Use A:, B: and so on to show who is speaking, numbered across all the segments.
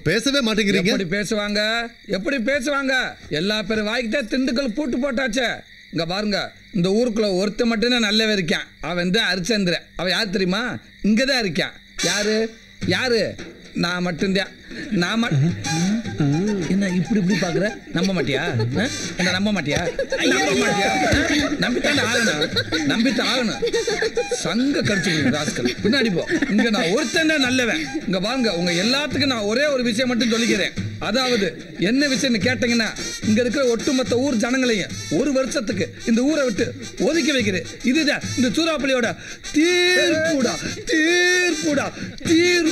A: பேசவே மாட்டேங்கிறீங்க
B: எப்படி பேசுவாங்க எப்படி பேசுவாங்க எல்லா பேரும் வாய்க்கிட்டே திண்டுக்கல் பூட்டு போட்டாச்சே இங்க பாருங்க இந்த ஊருக்குள்ள ஒருத்த மட்டும்தான் நல்லவே இருக்கான் அவன் தான் ஹரிச்சந்திரன் அவன் யார் தெரியுமா இங்க தான் இருக்கான் யாரு யாரு நான் மட்டும்தான் நான் மட்- என்ன இப்படி இப்படி பாக்குற நம்ப மாட்டியா ஆ? என்ன நம்ப மாட்டியா நம்ப மாட்டியா ஆ? நம்பித்தான் ஆகணும் நம்பித்தான் ஆகணும் சங்க கடிச்சு ராஸ்கல் பின்னாடி போ இங்க நான் ஒருத்தன் தான் நல்லவன் இங்க வாங்க உங்க எல்லாத்துக்கும் நான் ஒரே ஒரு விஷயம் மட்டும் சொல்லிக்கிறேன் அதாவது என்ன விஷயம்னு கேட்டீங்கன்னா இங்க இருக்கிற ஒட்டுமொத்த ஊர் ஜனங்களையும் ஒரு வருஷத்துக்கு இந்த ஊரை விட்டு ஒதுக்கி வைக்கிறேன் இதுதான் இந்த சூறாப்பள்ளியோட தீர்ப்புடா தீர்ப்புடா தீர்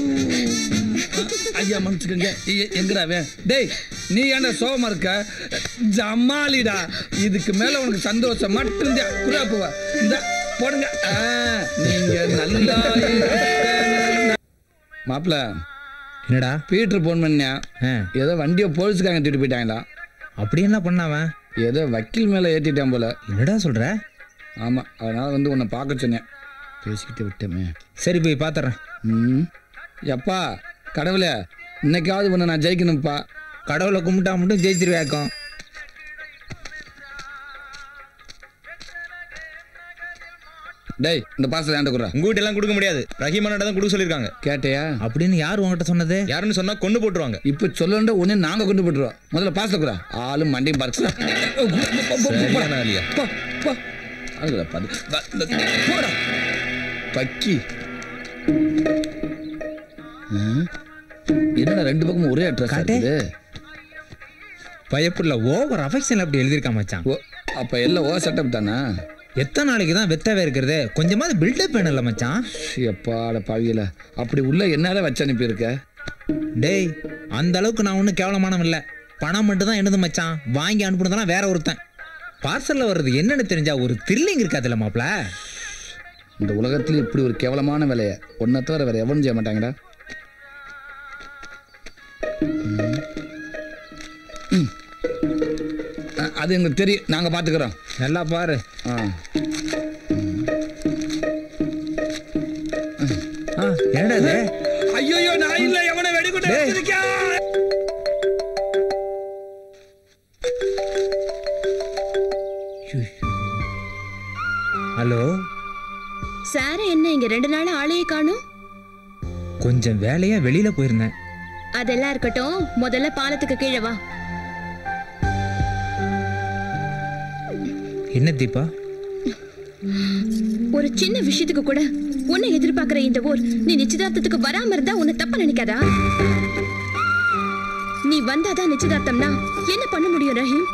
B: ஐயா மன்னிச்சுக்கோங்க எ- எங்கடா அவன்? டேய் நீ ஏன்டா சோகமா இருக்க ஜமாலிடா இதுக்கு மேல உனக்கு சந்தோஷம் மட்டும்தான் குறாப்புவா இந்த போடுங்க ஆ, நீங்க நல்லா மாப்பிள்ள
C: என்னடா
B: பீட்டர் போன் பண்ணேன்
C: ஆ,
B: ஏதோ வண்டியை போலீஸுக்காக தூக்கிட்டு போயிட்டாங்களா
C: அப்படி என்ன பண்ணாவன்
B: ஏதோ வக்கீல் மேலே ஏற்றிட்டான் போல
C: என்னடா சொல்ற
B: ஆமாம் அதனால வந்து உன்னை பார்க்க சொன்னேன் பேசிக்கிட்டு விட்டோமே
C: சரி போய் பாத்துறேன்
B: ம் எப்பா கடவுளே இன்னைக்காவது உன்னை நான் ஜெயிக்கணும்ப்பா
C: கடவுளை கும்பிட்டா மட்டும் ஜெயிச்சிருவேக்கம்
B: டேய் இந்த பாசத்தை ஏன்ட குறா
D: உங்க எல்லாம் கொடுக்க முடியாது ரஹீமானோட தான் கொடுக்க சொல்லியிருக்காங்க
B: கேட்டியா
C: அப்படின்னு யார் உங்ககிட்ட சொன்னது
D: யாருன்னு சொன்னா கொண்டு போட்டுருவாங்க
B: இப்போ சொல்லண்ட உடனே நாங்கள் கொண்டு போட்டுருவோம் முதல்ல பாசத்தை குறா ஆளும் மண்டையும் பறிச்சு
D: சரியான ஆளியா.
B: அதுல பாரு. வ- இந்த- போடா. பக்கி ஆ? என்னடா ரெண்டு பக்கமும் ஒரே அட்ரஸ்
C: காட்டு.
B: காட்டுது
C: பயப்புள்ள ஓவர் அஃபெக்ஷன் அப்படி எழுதியிருக்கா மச்சான்
B: ஓ அப்போ எல்லாம் ஓ செட்டப் தானா
C: எத்தனை நாளைக்கு தான் வெத்தவே இருக்கிறது கொஞ்சமாவது பில்டப் வேணும்ல மச்சான்
B: எப்பாட பாவியல அப்படி உள்ள என்னால வச்சு அனுப்பியிருக்க
C: டேய் அந்த அளவுக்கு நான் ஒன்றும் கேவலமானவன் இல்லை பணம் மட்டும் தான் என்னது மச்சான் வாங்கி அனுப்புனதெல்லாம் வேற ஒருத்தன் பார்சல்ல வர்றது என்னன்னு தெரிஞ்சா ஒரு த்ரில்லிங் இருக்காதுல்ல மாப்ள
B: இந்த உலகத்துல இப்படி ஒரு கேவலமான வேலையை ஒன்றை தவிர வேற எவனும் செய்ய மாட்டாங்கடா ம். ம். அ, அது எங்களுக்கு தெரியும் நாங்க பாத்துக்கிறோம்
C: நல்லா பாரு
B: ஆ
C: ஆ என்னடா இது
B: ஐயோ நான் இல்ல எவனை வெடிகுண்டு வச்சிருக்கேன்
C: ஹலோ
E: சார என்ன இங்க ரெண்டு நாள் ஆளையே காணும்
C: கொஞ்சம் வேலையா வெளியில போயிருந்தேன்
E: அதெல்லாம் இருக்கட்டும் முதல்ல பாலத்துக்கு கீழே வா
C: என்ன தீபா
E: ஒரு சின்ன விஷயத்துக்கு கூட உன்னை எதிர்பார்க்கிற இந்த ஊர் நீ நிச்சயதார்த்தத்துக்கு வராம இருந்தா உன்னை தப்பா நினைக்காதா நீ வந்தாதான் நிச்சயதார்த்தம்னா என்ன பண்ண முடியும் ரஹீம்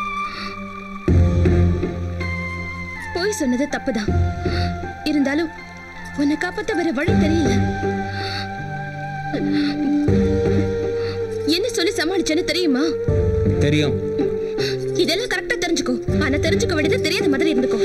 E: போய் சொன்னது தப்புதான் இருந்தாலும் உன்னை காப்பாத்த வேற வழி தெரியல என்ன சொல்லி சமாளிச்சேன்னு தெரியுமா
C: தெரியும்
E: இதெல்லாம் கரெக்டா தெரிஞ்சுக்கோ ஆனா தெரிஞ்சுக்க வேண்டியது தெரியாத மாதிரி இருந்துக்கோ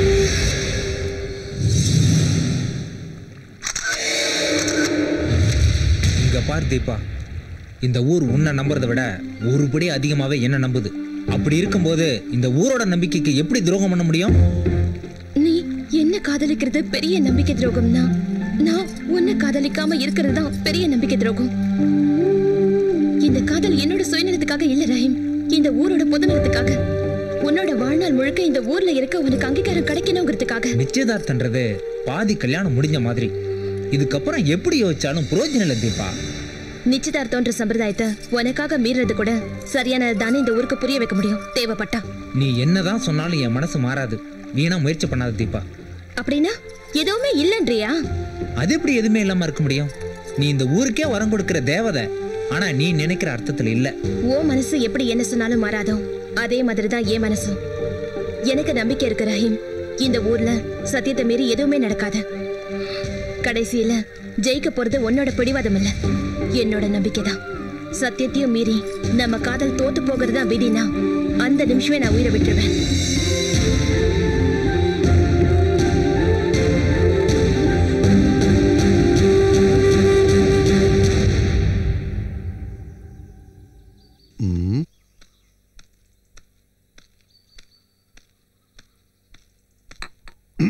C: இங்க பார் தீபா இந்த ஊர் உன்னை நம்புறதை விட ஒரு படி அதிகமாவே என்ன நம்புது அப்படி இருக்கும்போது இந்த ஊரோட நம்பிக்கைக்கு எப்படி துரோகம் பண்ண முடியும்
E: நீ என்ன காதலிக்கிறது பெரிய நம்பிக்கை துரோகம்னா நான் உன்னை காதலிக்காம இருக்கிறது தான் பெரிய நம்பிக்கை துரோகம் இந்த காதல் என்னோட சுயநலத்துக்காக இல்ல ரஹீம் இந்த ஊரோட பொதுநலத்துக்காக உன்னோட வாழ்நாள் முழுக்க இந்த ஊர்ல இருக்க உனக்கு அங்கீகாரம் கிடைக்கணுங்கிறதுக்காக
C: நிச்சயதார்த்தன்றது பாதி கல்யாணம் முடிஞ்ச மாதிரி இதுக்கப்புறம் எப்படி யோசிச்சாலும் புரோஜனம் இல்லை தீபா
E: நிச்சயதார்த்தம்ன்ற சம்பிரதாயத்தை உனக்காக மீறது கூட சரியானது தானே இந்த ஊருக்கு புரிய வைக்க முடியும் தேவைப்பட்டா
C: நீ என்னதான் சொன்னாலும் என் மனசு மாறாது வீணா முயற்சி பண்ணாத தீபா
E: அப்படின்னா எதுவுமே இல்லைன்றியா
C: அது எப்படி எதுவுமே இல்லாம இருக்க முடியும் நீ இந்த ஊருக்கே வரம் கொடுக்கிற தேவதை ஆனா நீ நினைக்கிற அர்த்தத்துல இல்ல
E: ஓ மனசு எப்படி என்ன சொன்னாலும் மாறாதோ அதே மாதிரி தான் என் மனசும் எனக்கு நம்பிக்கை இருக்கு ரஹீம் இந்த ஊர்ல சத்தியத்தை மீறி எதுவுமே நடக்காது கடைசியில ஜெயிக்க போறது உன்னோட பிடிவாதம் இல்ல என்னோட நம்பிக்கை தான் சத்தியத்தையும் மீறி நம்ம காதல் தோத்து போகிறது தான் விதினா அந்த நிமிஷமே நான் உயிரை விட்டுருவேன்
A: ம்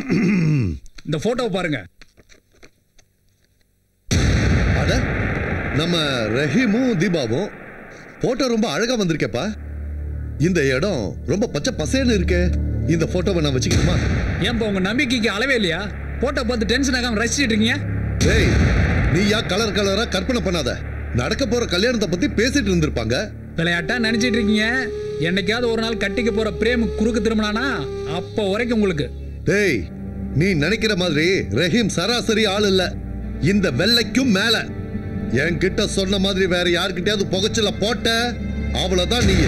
B: இந்த போட்டோவை பாருங்க
A: அட நம்ம ரஹீமும் தீபாவும் போட்டோ ரொம்ப அழகா வந்திருக்கேப்பா இந்த இடம் ரொம்ப பச்சை பசேன்னு இருக்கே இந்த போட்டோவை நான் வச்சுக்கணுமா
F: ஏன்பா உங்க நம்பிக்கைக்கு அளவே இல்லையா போட்டோ பார்த்து டென்ஷன் ஆகாம ரசிச்சிட்டு இருக்கீங்க
A: டேய் நீயா கலர் கலரா கற்பனை பண்ணாத நடக்க போற கல்யாணத்தை பத்தி பேசிட்டு இருந்திருப்பாங்க
F: விளையாட்டா நினைச்சிட்டு இருக்கீங்க என்னைக்காவது ஒரு நாள் கட்டிக்க போற பிரேம் குறுக்கு திரும்பினானா அப்போ வரைக்கும் உங்களுக்கு
A: டேய் நீ நினைக்கிற மாதிரி ரஹீம் சராசரி ஆள் இல்ல இந்த வெள்ளைக்கும் மேல என்கிட்ட சொன்ன மாதிரி வேற யார்கிட்டயாவது புகைச்சல போட்ட அவ்வளவுதான் நீ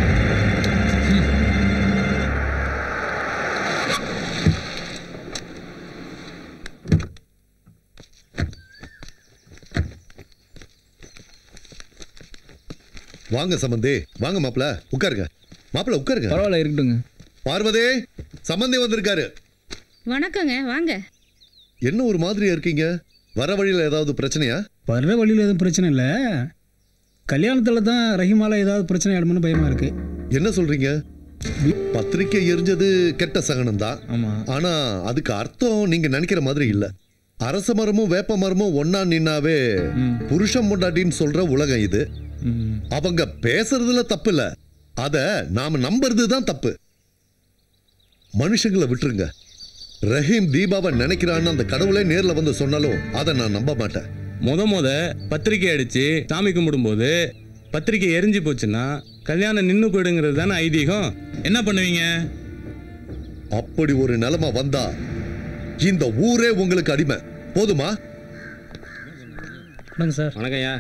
A: வாங்க சம்பந்தி வாங்க மாப்பிள உட்காருங்க மாப்பிள உட்காருங்க
F: பரவாயில்ல இருக்கட்டுங்க
A: பார்வதி சம்பந்தி வந்திருக்காரு
G: வணக்கங்க வாங்க
A: என்ன ஒரு மாதிரியா இருக்கீங்க வர வழியில ஏதாவது பிரச்சனையா
H: வர்ற வழியில் எதுவும் பிரச்சனை இல்லை கல்யாணத்தில் தான் ரஹிமால ஏதாவது பிரச்சனை ஆயிடுமோன்னு பயமா இருக்கு
A: என்ன சொல்றீங்க பத்திரிக்கை எரிஞ்சது கெட்ட சகனம் தான்
C: ஆமா
A: ஆனா அதுக்கு அர்த்தம் நீங்க நினைக்கிற மாதிரி இல்ல அரச மரமும் வேப்ப மரமும் ஒன்னா நின்னாவே புருஷன் பொண்டாட்டின்னு சொல்ற உலகம் இது
C: ம்.
A: அவங்க பேசுறதுல தப்பு இல்ல அத நாம நம்புறது தான் தப்பு மனுஷங்களை விட்டுருங்க ரஹீம் தீபாவை நினைக்கிறான்னு அந்த கடவுளே நேர்ல வந்து சொன்னாலும் அதை நான் நம்ப மாட்டேன்
I: முத முத பத்திரிக்கை அடிச்சு சாமி கும்பிடும்போது பத்திரிக்கை எரிஞ்சு போச்சுன்னா கல்யாணம் நின்னு போயிடுங்கிறது தானே ஐதீகம் என்ன பண்ணுவீங்க
A: அப்படி ஒரு நிலைமை வந்தா இந்த ஊரே உங்களுக்கு அடிமை போதுமா
H: வணக்கம் சார்
I: வணக்கம்யா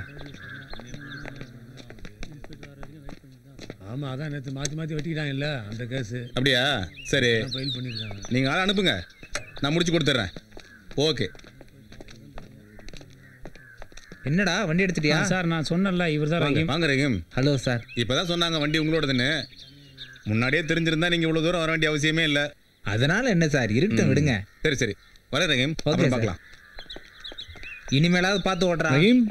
J: ஆமா அதான் நேற்று மாற்றி மாற்றி வெட்டிக்கிட்டாங்கல்ல அந்த கேஸு
I: அப்படியா சரி
J: ஃபைல் பண்ணியிருக்காங்க
I: நீங்க ஆளை அனுப்புங்க நான் முடிச்சு கொடுத்துட்றேன் ஓகே
C: என்னடா வண்டி எடுத்துட்டியா
H: சார் நான் சொன்னேன்ல இவர் தான்
I: வாங்க வாங்க ரஹீம்
C: ஹலோ சார்
I: இப்பதான் சொன்னாங்க வண்டி உங்களோடதுன்னு முன்னாடியே தெரிஞ்சிருந்தா நீங்க இவ்வளவு தூரம் வர வேண்டிய அவசியமே இல்ல
C: அதனால என்ன சார் இருக்கட்டும் விடுங்க
I: சரி சரி வர ரஹீம்
C: ஓகே
I: அப்புறம்
C: சார்.
I: பார்க்கலாம்
C: இனிமேலாவது பார்த்து ஓட்டுறா
F: ரஹீம்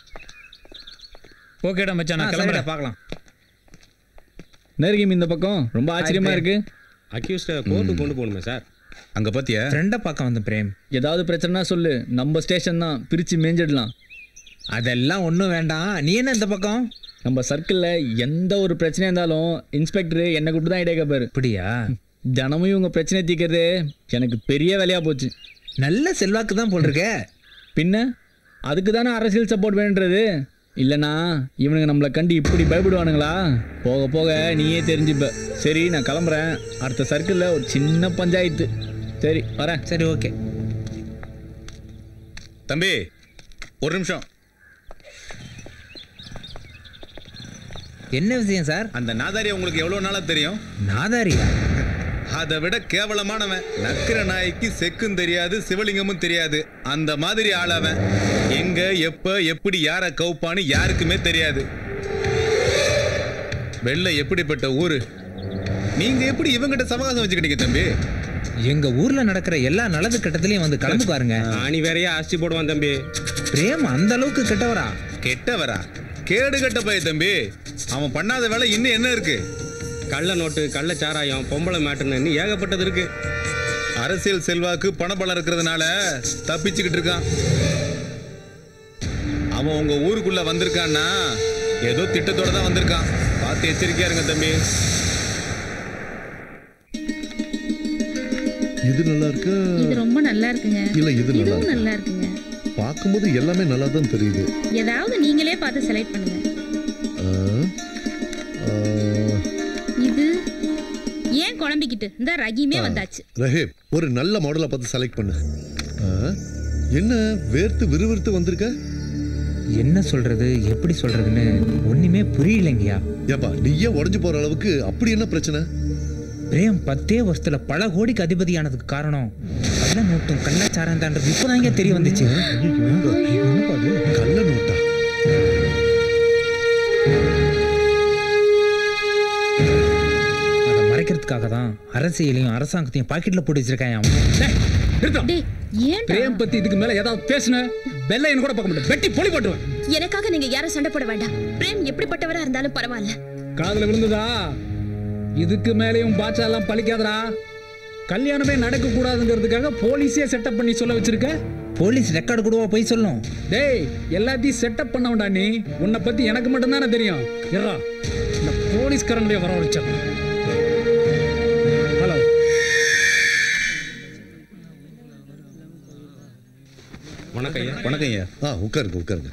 F: ஓகேடா மச்சான் நான் கிளம்புறேன்
C: பார்க்கலாம்
F: நெருகிம் இந்த பக்கம் ரொம்ப ஆச்சரியமா
C: பிரேம்.
F: இருக்கு
I: அக்யூஸ்ட கோர்ட்டு கொண்டு போகணுமே சார் அங்க பாத்தியா
C: ஃப்ரெண்டை பார்க்க வந்த பிரேம்
F: ஏதாவது பிரச்சனைனா சொல்லு நம்ம ஸ்டேஷன் தான் பிரிச்சு மேஞ்சிடலாம்
C: அதெல்லாம் ஒன்றும் வேண்டாம் நீ என்ன இந்த பக்கம்
F: நம்ம சர்க்கிளில் எந்த ஒரு பிரச்சனையா இருந்தாலும் இன்ஸ்பெக்டர் என்னை கூப்பிட்டு தான் இடையே கேட்பாரு
C: அப்படியா
F: தினமும் இவங்க பிரச்சனை தீர்க்கறது எனக்கு பெரிய வேலையா போச்சு
C: நல்ல செல்வாக்கு தான் போல் இருக்க
F: பின்ன அதுக்கு தானே அரசியல் சப்போர்ட் வேணுன்றது இல்லைனா இவனுங்க நம்மளை கண்டு இப்படி பயப்படுவானுங்களா போக போக நீயே தெரிஞ்சுப்ப சரி நான் கிளம்புறேன் அடுத்த சர்க்கிளில் ஒரு சின்ன பஞ்சாயத்து சரி வரேன்
C: சரி ஓகே
I: தம்பி ஒரு நிமிஷம்
C: என்ன விஷயம் சார்
I: அந்த நாதாரி உங்களுக்கு எவ்வளவு நாளா தெரியும்
C: நாதாரியா
I: அதை விட கேவலமானவன் நக்கிர நாய்க்கு செக்கும் தெரியாது சிவலிங்கமும் தெரியாது அந்த மாதிரி ஆள் அவன் எங்க எப்ப எப்படி யார கவுப்பான்னு யாருக்குமே தெரியாது வெள்ளை எப்படிப்பட்ட ஊரு நீங்க எப்படி இவங்கிட்ட சமகாசம் வச்சுக்கிட்டீங்க தம்பி
C: எங்க ஊர்ல நடக்கிற எல்லா நல்லது கெட்டத்திலையும் வந்து கலந்து பாருங்க
I: ஆணி வேறையா ஆஸ்தி போடுவான் தம்பி
C: பிரேம் அந்த அளவுக்கு கெட்டவரா
I: கெட்டவரா கேடு கெட்ட பைய தம்பி அவன் பண்ணாத வேலை இன்னும் என்ன இருக்கு
K: கள்ள நோட்டு கள்ள சாராயம் பொம்பளை மேட்டுன்னு ஏகப்பட்டது இருக்கு
I: அரசியல் செல்வாக்கு பணபலம் இருக்கிறதுனால தப்பிச்சுக்கிட்டு இருக்கான் அவன் உங்க ஊருக்குள்ள வந்திருக்கான்னா ஏதோ திட்டத்தோட தான் வந்திருக்கான் பார்த்து எச்சரிக்கையா இருங்க தம்பி
A: இது நல்லா இருக்கா
G: இது ரொம்ப நல்லா இருக்குங்க
A: இல்ல இது நல்லா
G: இதுவும்
A: இருக்கு
G: நல்லா இருக்குங்க
A: பார்க்கும்போது எல்லாமே நல்லா தான் தெரியுது
G: ஏதாவது நீங்களே பார்த்து செலக்ட் பண்ணுங்க
A: ஆ, ஆ,
G: இது ஏன் குழம்பிக்கிட்டு இந்த ரகிமே வந்தாச்சு
A: ரஹீம் ஒரு நல்ல மாடலை பார்த்து செலக்ட் பண்ணு ஆ, என்ன வேர்த்து விறுவிறுத்து வந்திருக்க
C: என்ன சொல்றது எப்படி சொல்றதுன்னு ஒண்ணுமே புரியலைங்கய்யா
A: ஏப்பா நீயே உடஞ்சு போற அளவுக்கு அப்படி என்ன பிரச்சனை
C: பிரேம் பத்தே வருஷத்துல பல கோடிக்கு அதிபதியானதுக்கு காரணம் கள்ள நோட்டும் கள்ளச்சாரம் தான்றது இப்போதாங்க தெரிய வந்துச்சு
A: கள்ள நோட்டா
C: அதை மறைக்கிறதுக்காக தான் அரசியலையும் அரசாங்கத்தையும் பாக்கெட்ல போட்டு வச்சிருக்கான் அவன்
F: நிறுத்தம்
G: டேய் ஏன்டா
F: பிரேம் பத்தி இதுக்கு மேல ஏதாவது பேசுன வெள்ளையன் கூட பார்க்க மாட்டேன் வெட்டி பொலி போட்டுவேன்
E: எனக்காக நீங்க யாரும் சண்டை போட வேண்டாம் பிரேம் எப்படிப்பட்டவரா இருந்தாலும் பரவாயில்ல
F: காதுல விழுந்ததா இதுக்கு மேலேயும் பாட்சா எல்லாம் பழிக்காதடா கல்யாணமே நடக்க கூடாதுங்கிறதுக்காக போலீஸே செட்டப் பண்ணி சொல்ல வச்சிருக்க
C: போலீஸ் ரெக்கார்டு கூடவா போய் சொல்லும்
H: டேய் எல்லாத்தையும் செட்டப் பண்ணவன்டா நீ உன்னை பத்தி எனக்கு மட்டும் தானே தெரியும் இருடா இந்த போலீஸ்காரங்களே வர வச்சான் ஹலோ
K: வணக்கம் ஐயா
I: வணக்கம் ஐயா
A: ஆ உட்காருங்க உட்காருங்க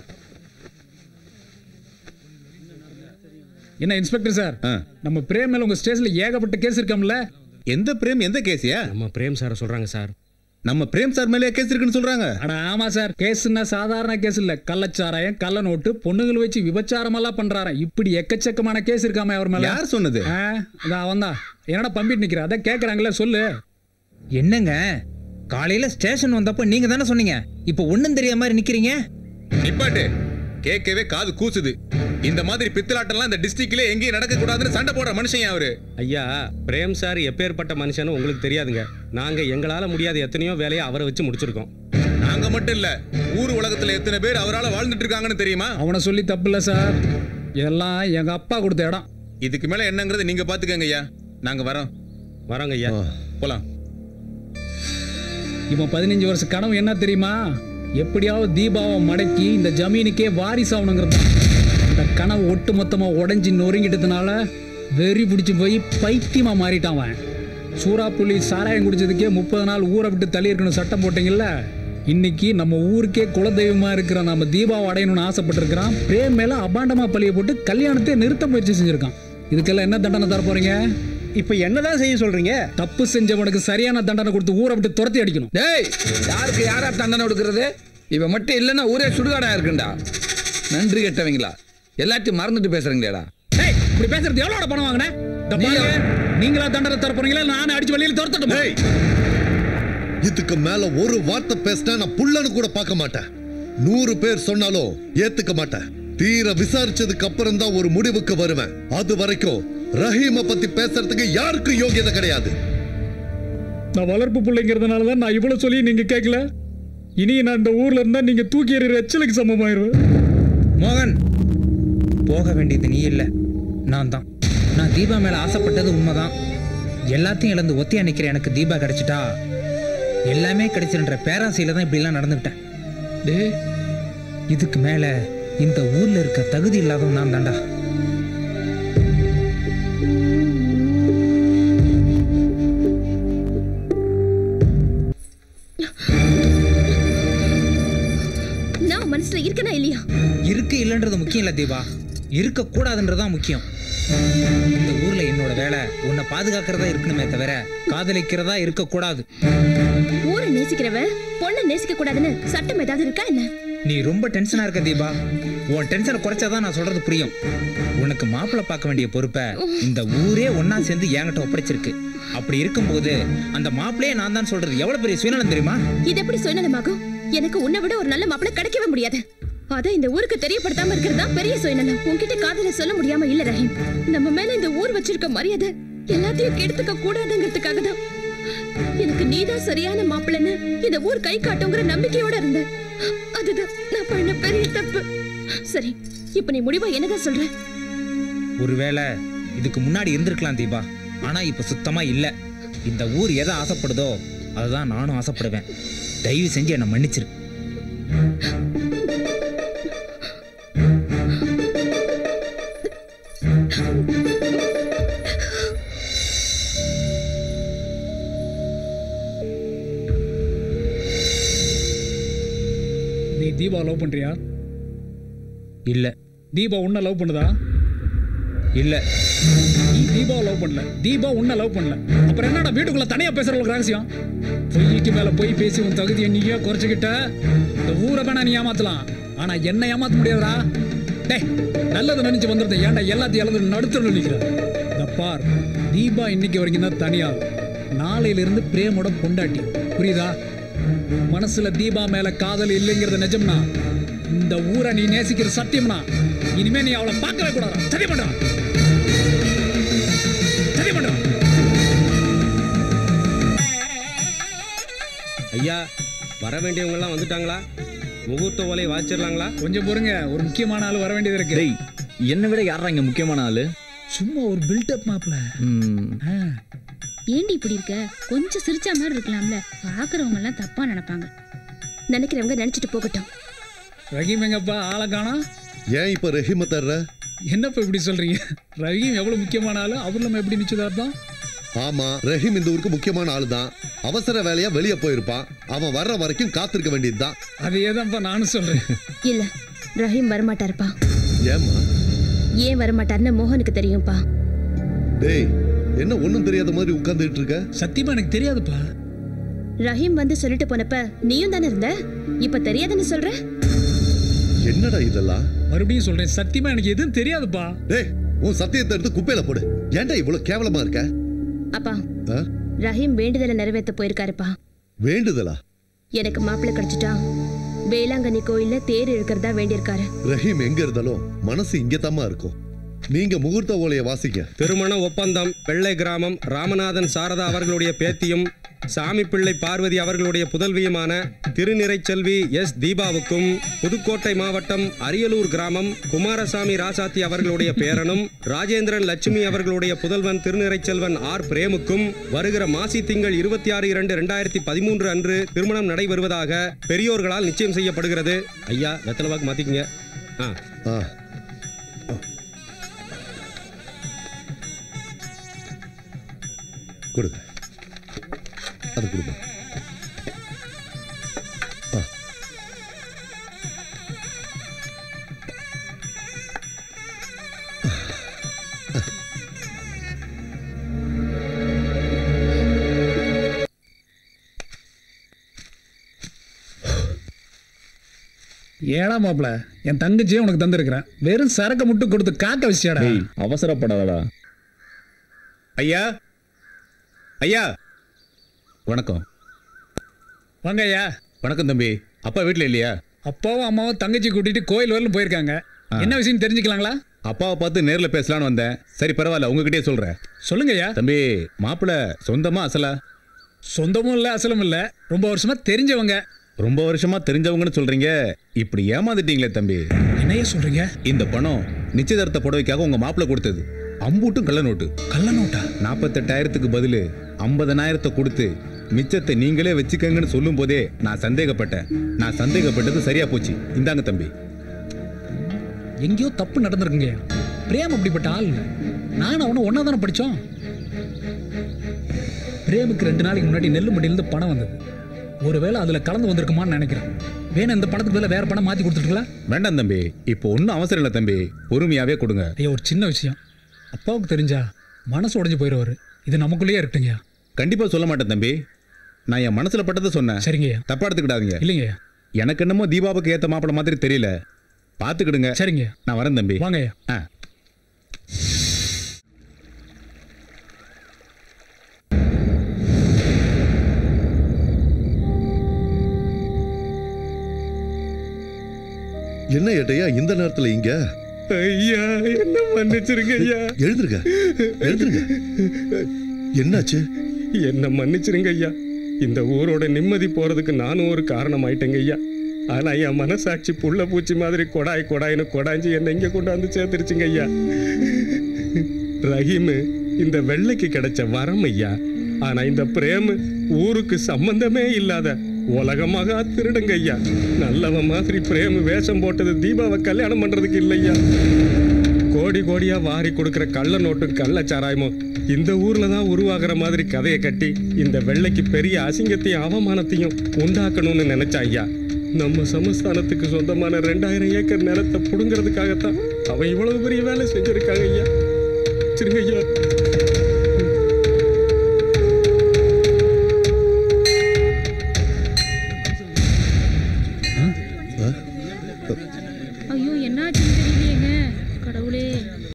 H: என்ன இன்ஸ்பெக்டர் சார்
I: ஆ.
H: நம்ம பிரேம் மேல உங்க ஸ்டேஷன்ல ஏகப்பட்ட கேஸ் இருக்காம்ல
I: எந்த பிரேம் எந்த கேஸியா
K: நம்ம பிரேம் சாரை சொல்றாங்க சார்
I: நம்ம பிரேம் சார் மேலே கேஸ் இருக்குன்னு சொல்றாங்க
H: அட ஆமா சார் கேஸ்னா சாதாரண கேஸ் இல்ல கள்ளச்சாராயம் கள்ள நோட்டு பொண்ணுகள் வச்சு விபச்சாரம் எல்லாம் பண்றாராம் இப்படி எக்கச்சக்கமான கேஸ் இருக்காம அவர் மேல
I: யார் சொன்னது
H: ஆ, அதான் அவன் தான் என்னடா பம்பிட்டு நிக்கிற அதான் கேக்குறாங்களே சொல்லு
C: என்னங்க காலையில ஸ்டேஷன் வந்தப்ப நீங்க தானே சொன்னீங்க இப்போ ஒண்ணும் தெரியாத மாதிரி நிக்கிறீங்க
I: நிப்பாட்டு கேட்கவே காது கூசுது இந்த மாதிரி பித்தலாட்டம்லாம் இந்த டிஸ்ட்ரிக்ட்ல எங்கேயும் நடக்க கூடாதுன்னு சண்டை போடுற மனுஷன் அவரு
K: ஐயா பிரேம் சார் எப்பேற்பட்ட மனுஷன்னு உங்களுக்கு தெரியாதுங்க நாங்க எங்களால முடியாத எத்தனையோ வேலையை அவரை வச்சு முடிச்சிருக்கோம்
I: நாங்க மட்டும் இல்ல ஊர் உலகத்துல எத்தனை பேர் அவரால வாழ்ந்துட்டு இருக்காங்கன்னு தெரியுமா
H: அவனை சொல்லி தப்பு இல்ல சார் எல்லாம் எங்க அப்பா கொடுத்த இடம்
I: இதுக்கு மேல என்னங்கிறது நீங்க பாத்துக்கங்க ஐயா நாங்க வரோம்
K: வரோங்க ஐயா
I: போலாம்
H: இவன் பதினஞ்சு வருஷ கனவு என்ன தெரியுமா எப்படியாவது தீபாவை மடக்கி இந்த ஜமீனுக்கே வாரிசு ஆகணுங்கிறது தான். இந்த கனவு ஒட்டு மொத்தமா உடைஞ்சு நொறுங்கிட்டதுனால வெறி பிடிச்சி போய் பைத்தியமா மாறிட்டான் அவன் சூறாப்புலி சாராயம் குடிச்சதுக்கே முப்பது நாள் ஊரை விட்டு தள்ளி இருக்கணும் சட்டம் போட்டீங்கல்ல இன்னைக்கு நம்ம ஊருக்கே குலதெய்வமா இருக்கிற நம்ம தீபாவை அடையணும்னு ஆசைப்பட்டிருக்கிறான் பிரேம் மேல அபாண்டமா பழிய போட்டு கல்யாணத்தை நிறுத்த முயற்சி செஞ்சிருக்கான் இதுக்கெல்லாம் என்ன தண்டனை தர போறீங்க
J: இப்போ என்னதான் செய்ய சொல்றீங்க
H: தப்பு செஞ்சவனுக்கு சரியான தண்டனை கொடுத்து ஊரை விட்டு துரத்தி அடிக்கணும்
B: டேய் யாருக்கு யாரா தண்டனை கொடுக்கறது இவன் மட்டும் இல்லைன்னா ஊரே சுடுகாடா இருக்குண்டா நன்றி கெட்டவங்களா எல்லாத்தையும் மறந்துட்டு பேசுறீங்களேடா
H: டேய் இப்படி பேசுறது எவ்வளோட பணம் வாங்கினேன் இந்த பாருங்க, நீங்களா தண்டனை தர போறீங்களா நானே அடிச்சு வெளியில துரத்தட்டும்
A: ஏய், இதுக்கு மேல ஒரு வார்த்தை பேசினா நான் புள்ளன்னு கூட பார்க்க மாட்டேன் நூறு பேர் சொன்னாலும் ஏத்துக்க மாட்டேன் தீர விசாரிச்சதுக்கு அப்புறம் தான் ஒரு முடிவுக்கு வருவேன் அது வரைக்கும் ரஹீம பத்தி பேசுறதுக்கு யாருக்கும் யோகியதை கிடையாது
H: நான் வளர்ப்பு பிள்ளைங்கிறதுனால தான் நான் இவ்வளவு சொல்லி நீங்க கேட்கல இனி நான் இந்த ஊர்ல இருந்தா நீங்க தூக்கி எறிகிற எச்சலுக்கு சமமாயிருவேன்
C: மோகன் போக வேண்டியது நீ இல்லை நான் தான் நான் தீபா மேல ஆசைப்பட்டது உண்மைதான் எல்லாத்தையும் இழந்து ஒத்தியா நிக்கிற எனக்கு தீபா கிடைச்சிட்டா எல்லாமே கிடைச்சிருன்ற பேராசையில தான் இப்படிலாம் நடந்துக்கிட்டேன்
H: டேய்
C: இதுக்கு மேல இந்த ஊர்ல இருக்க தகுதி இல்லாதவன் நான் தான்டா
E: நான் உன் மனசுல இருக்கனா இல்லையா
C: இருக்கு இல்லைன்றது முக்கியம் இல்லை தீபா இருக்கக்கூடாதுன்றதான் முக்கியம் இந்த ஊர்ல என்னோட வேலை உன்னை பாதுகாக்கிறதா இருக்கணுமே தவிர காதலிக்கிறதா இருக்கக்கூடாது
E: ஊரை நேசிக்கிறவ பொண்ணை நேசிக்க கூடாதுன்னு சட்டம் ஏதாவது இருக்கா என்ன
C: நீ ரொம்ப டென்ஷனா இருக்க தீபா உன் டென்ஷனை குறைச்சாதான் நான் சொல்றது புரியும் உனக்கு மாப்பிள்ளை பார்க்க வேண்டிய பொறுப்பை இந்த ஊரே ஒண்ணா சேர்ந்து என்கிட்ட ஒப்படைச்சிருக்கு அப்படி இருக்கும்போது அந்த மாப்பிள்ளையே நான் தான் சொல்றது எவ்வளவு பெரிய சுயநலம் தெரியுமா
E: இது எப்படி சுயநலமாகும் எனக்கு உன்னை விட ஒரு நல்ல மாப்பிள்ளை கிடைக்கவே முடியாது அத இந்த ஊருக்கு தெரியப்படுத்தாம இருக்கிறது தான் பெரிய சுயநலம் உன்கிட்ட காதல சொல்ல முடியாம இல்ல ரஹீம் நம்ம மேல இந்த ஊர் வச்சிருக்க மரியாதை எல்லாத்தையும் கெடுத்துக்க கூடாதுங்கிறதுக்காக தான் எனக்கு நீதான் சரியான மாப்பிள்ளைன்னு இந்த ஊர் கை காட்டுங்கிற நம்பிக்கையோட இருந்தேன் அதுதான் நான் பண்ண பெரிய தப்பு சரி இப்ப நீ முடிவா என்னதான் சொல்ற
C: ஒருவேளை இதுக்கு முன்னாடி இருந்திருக்கலாம் தீபா ஆனா இப்ப சுத்தமா இல்ல இந்த ஊர் எதை ஆசைப்படுதோ அதுதான் நானும் ஆசைப்படுவேன் தயவு செஞ்சு என்னை மன்னிச்சிரு
H: நீ தீபா லவ் பண்றியா
C: இல்ல
H: தீபா உன்னை லவ் பண்ணுதா
C: இல்ல
H: நீ தீபா லவ் பண்ணல தீபா உன்னை லவ் பண்ணல அப்புறம் என்னடா வீட்டுக்குள்ள தனியா பேசுறவங்களுக்கு ரகசியம் பொய்க்கு மேல பொய் பேசி உன் தகுதியை நீயே குறைச்சிக்கிட்ட இந்த ஊரை வேணா நீ ஏமாத்தலாம் ஆனா என்ன ஏமாத்த முடியாதுடா டேய் நல்லது நினைச்சு வந்துருந்த ஏன்டா எல்லாத்தையும் இழந்து நடுத்தர நிக்கிற இந்த பார் தீபா இன்னைக்கு வரைக்கும் தான் தனியா நாளையில இருந்து பிரேமோட பொண்டாட்டி புரியுதா உன் மனசுல தீபா மேல காதல் இல்லைங்கிறது நிஜம்னா இந்த ஊரை நீ நேசிக்கிற சத்தியம்னா இனிமே நீ அவளை பார்க்கவே கூடாது சரி பண்றான் சரி பண்றான்
K: ஐயா வர வேண்டியவங்க எல்லாம் வந்துட்டாங்களா முகூர்த்த ஓலையை வாச்சிடலாங்களா
H: கொஞ்சம் பொறுங்க ஒரு முக்கியமான ஆள் வர வேண்டியது இருக்கு
F: டேய் என்னை விட யாரா இங்க முக்கியமான ஆளு
H: சும்மா ஒரு பில்டப் மாப்ள
F: ம்,
G: ஏண்டி இப்படி இருக்க கொஞ்சம் சிரிச்ச மாதிரி இருக்கலாம்ல பாக்குறவங்க எல்லாம் தப்பா நினைப்பாங்க
E: நினைக்கிறவங்க நினைச்சிட்டு போகட்டும்
H: ரஹீம் எங்கப்பா ஆளை காணோம்
A: ஏன் இப்ப ரஹீம தர்ற
H: என்னப்பா இப்படி சொல்றீங்க ரஹீம் எவ்வளவு முக்கியமான ஆளு அவர் நம்ம எப்படி நிச்சயதார்த்தம்
A: ஆமா ரஹீம் இந்த ஊருக்கு முக்கியமான ஆளு தான் அவசர வேலையா வெளியே போயிருப்பான் அவன் வர்ற வரைக்கும் காத்திருக்க வேண்டியதுதான்
H: அதையே தான்ப்பா நானும் சொல்றேன்
E: இல்ல ரஹீம் வரமாட்டாருப்பா
A: ஏம்மா
E: ஏன் வரமாட்டாருன்னு மோகனுக்கு தெரியும்ப்பா
A: டேய் என்ன ஒண்ணும் தெரியாத மாதிரி உட்கார்ந்துட்டு இருக்க
H: சத்தியமா எனக்கு தெரியாதுப்பா
E: ரஹீம் வந்து சொல்லிட்டு போனப்ப நீயும் தானே இருந்த இப்ப தெரியாதுன்னு சொல்ற
A: என்னடா இதெல்லாம்
H: மறுபடியும் சொல்றேன் சத்தியமா எனக்கு எதுவும் தெரியாதுப்பா
A: டேய் உன் சத்தியத்தை எடுத்து குப்பையில போடு ஏன்டா இவ்வளவு கேவலமா இருக்க
E: அப்பா
A: ஆ?
E: ரஹீம் வேண்டுதலை நிறைவேற்ற போயிருக்காருப்பா
A: வேண்டுதலா
E: எனக்கு மாப்பிள்ளை கிடைச்சிட்டா வேளாங்கண்ணி கோயில்ல தேர் இழுக்கிறதா வேண்டியிருக்காரு
A: ரஹீம் எங்க இருந்தாலும் மனசு இங்கதாம்மா இருக்கும் நீங்க முகூர்த்த ஓலைய வாசிங்க
K: திருமண ஒப்பந்தம் வெள்ளை கிராமம் ராமநாதன் சாரதா அவர்களுடைய பேத்தியும் சாமி பிள்ளை பார்வதி அவர்களுடைய புதல்வியுமான திருநிறைச்செல்வி எஸ் தீபாவுக்கும் புதுக்கோட்டை மாவட்டம் அரியலூர் கிராமம் குமாரசாமி ராசாத்தி அவர்களுடைய பேரனும் ராஜேந்திரன் லட்சுமி அவர்களுடைய புதல்வன் திருநிறைச்செல்வன் ஆர் பிரேமுக்கும் வருகிற மாசி திங்கள் இருபத்தி ஆறு இரண்டு ரெண்டாயிரத்தி பதிமூன்று அன்று திருமணம் நடைபெறுவதாக பெரியோர்களால் நிச்சயம் செய்யப்படுகிறது ஐயா வெத்தலை வாக்கு மாத்திக்கங்க ஆ
A: ஆ கொடுங்க அது கொடுங்க ஆ.
H: ஏழா மாப்பிள என் தங்கச்சியே உனக்கு தந்திருக்கிறேன் வெறும் சரக்கு மட்டும் கொடுத்து காக்க வச்சியாடா
F: டேய் அவசரப்படாதடா
I: ஐயா ஐயா வணக்கம்
H: வாங்க ஐயா
I: வணக்கம் தம்பி அப்பா வீட்டில் இல்லையா
H: அப்பாவும் அம்மாவும் தங்கச்சி கூட்டிட்டு கோயில் வரலும் போயிருக்காங்க என்ன விஷயம் தெரிஞ்சுக்கலாங்களா
I: அப்பாவை பார்த்து நேரில் பேசலான்னு வந்தேன் சரி பரவாயில்ல உங்ககிட்டயே சொல்கிறேன்
H: சொல்லுங்க ஐயா
I: தம்பி மாப்பிள்ளை சொந்தமா அசலா
H: சொந்தமும் இல்ல அசலும் இல்ல ரொம்ப வருஷமா தெரிஞ்சவங்க
I: ரொம்ப வருஷமா தெரிஞ்சவங்கன்னு சொல்றீங்க இப்படி ஏமாந்துட்டீங்களே தம்பி
H: என்னையா சொல்றீங்க
I: இந்த பணம் நிச்சயதார்த்த புடவைக்காக உங்க மாப்பிள்ளை கொடுத்தது அம்பூட்டும் கள்ள நோட்டு
H: கள்ள நோட்டா
I: நாற்பத்தெட்டாயிரத்துக்கு பதிலு ஐம்பதனாயிரத்தை கொடுத்து மிச்சத்தை நீங்களே வச்சுக்கங்கன்னு சொல்லும் போதே நான் சந்தேகப்பட்டேன் நான் சந்தேகப்பட்டது சரியா போச்சு இந்தாங்க தம்பி
H: எங்கேயோ தப்பு நடந்திருக்குங்க பிரேம் அப்படிப்பட்ட ஆள் இல்ல நானும் அவனும் ஒன்னா தானே படிச்சோம் பிரேமுக்கு ரெண்டு நாளைக்கு முன்னாடி நெல்லு மண்டியிலிருந்து பணம் வந்தது ஒருவேளை அதுல கலந்து வந்திருக்குமான்னு நினைக்கிறேன் வேணும் இந்த பணத்துக்கு பதிலா வேற பணம் மாத்தி கொடுத்துருக்கலாம்
I: வேண்டாம் தம்பி இப்போ ஒன்றும் அவசரம் இல்லை தம்பி பொறுமையாவே கொடுங்க
H: ஐயா ஒரு சின்ன விஷயம் அப்பாவுக்கு தெரிஞ்சா மனசு உடைஞ்சு போயிடுவாரு இது நமக்குள்ளேயே இருக்கட்டுங்கய்யா
I: கண்டிப்பா சொல்ல மாட்டேன் தம்பி நான் என் மனசுல பட்டதை சொன்னேன்
H: சரிங்கய்யா
I: தப்பா எடுத்துக்கிடாதீங்க
H: இல்லைங்கய்யா
I: எனக்கு என்னமோ தீபாவுக்கு ஏத்த மாப்பிள மாதிரி தெரியல பாத்துக்கிடுங்க
H: சரிங்க
I: நான் வரேன் தம்பி
H: வாங்கய்யா
I: ஆ
A: என்ன ஏட்டையா இந்த நேரத்துல இங்க
K: ஐயா என்ன மன்னிச்சிருங்க ஐயா
A: எழுதுருங்க எழுதுருங்க என்னாச்சு
K: என்ன மன்னிச்சிருங்க ஐயா இந்த ஊரோட நிம்மதி போறதுக்கு நானும் ஒரு காரணம் ஆயிட்டேங்க ஐயா ஆனா என் மனசாட்சி புள்ள பூச்சி மாதிரி கொடாய் கொடாய்னு கொடாஞ்சி என்னை இங்க கொண்டாந்து சேர்த்துருச்சுங்க ஐயா ரஹீமு இந்த வெள்ளைக்கு கிடைச்ச வரம் ஐயா ஆனா இந்த பிரேமு ஊருக்கு சம்பந்தமே இல்லாத உலகமாக திருடுங்க ஐயா நல்லவன் மாதிரி பிரேமு வேஷம் போட்டது தீபாவை கல்யாணம் பண்றதுக்கு இல்லையா கோடி கோடியா வாரி கொடுக்கிற கள்ள நோட்டும் கள்ள சாராயமும் இந்த ஊர்ல தான் உருவாகிற மாதிரி கதையை கட்டி இந்த வெள்ளைக்கு பெரிய அசிங்கத்தையும் அவமானத்தையும் உண்டாக்கணும்னு நினைச்சா ஐயா நம்ம சமஸ்தானத்துக்கு சொந்தமான ரெண்டாயிரம் ஏக்கர் நிலத்தை புடுங்கிறதுக்காகத்தான் அவன் இவ்வளவு பெரிய வேலை செஞ்சிருக்காங்க ஐயா சரிங்க ஐயா